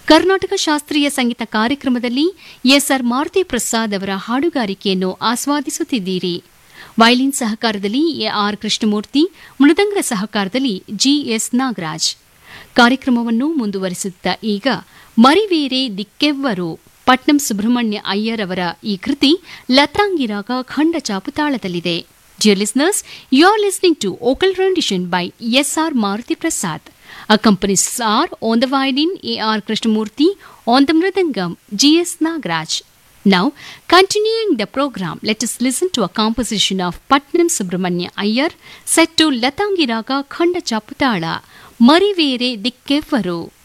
ಕರ್ನಾಟಕ ಶಾಸ್ತ್ರೀಯ ಸಂಗೀತ ಕಾರ್ಯಕ್ರಮದಲ್ಲಿ ಎಸ್ಆರ್ ಮಾರುತಿ ಪ್ರಸಾದ್ ಅವರ ಹಾಡುಗಾರಿಕೆಯನ್ನು ಆಸ್ವಾದಿಸುತ್ತಿದ್ದೀರಿ ವೈಲಿನ್ ಸಹಕಾರದಲ್ಲಿ ಎಆರ್ ಕೃಷ್ಣಮೂರ್ತಿ ಮೃದಂಗ ಸಹಕಾರದಲ್ಲಿ ಜಿಎಸ್ ನಾಗರಾಜ್ ಕಾರ್ಯಕ್ರಮವನ್ನು ಮುಂದುವರಿಸುತ್ತಾ ಈಗ ಮರಿವೇರೆ ದಿಕ್ಕೆವ್ವರು ಪಟ್ನಂ ಸುಬ್ರಹ್ಮಣ್ಯ ಅಯ್ಯರ್ ಅವರ ಈ ಕೃತಿ ಲತಾಂಗಿರಾಗ ಖಂಡ ಚಾಪುತಾಳದಲ್ಲಿದೆ dear listeners you are listening to vocal rendition by SR Maruti Prasad Accompanies are on the violin A.R. Krishnamurti, on the mridangam G.S. Nagraj. Now, continuing the program, let us listen to a composition of Patnam Subramanya Iyer set to Latangiraga Khanda Chaputala, Marivere Dikkevaru.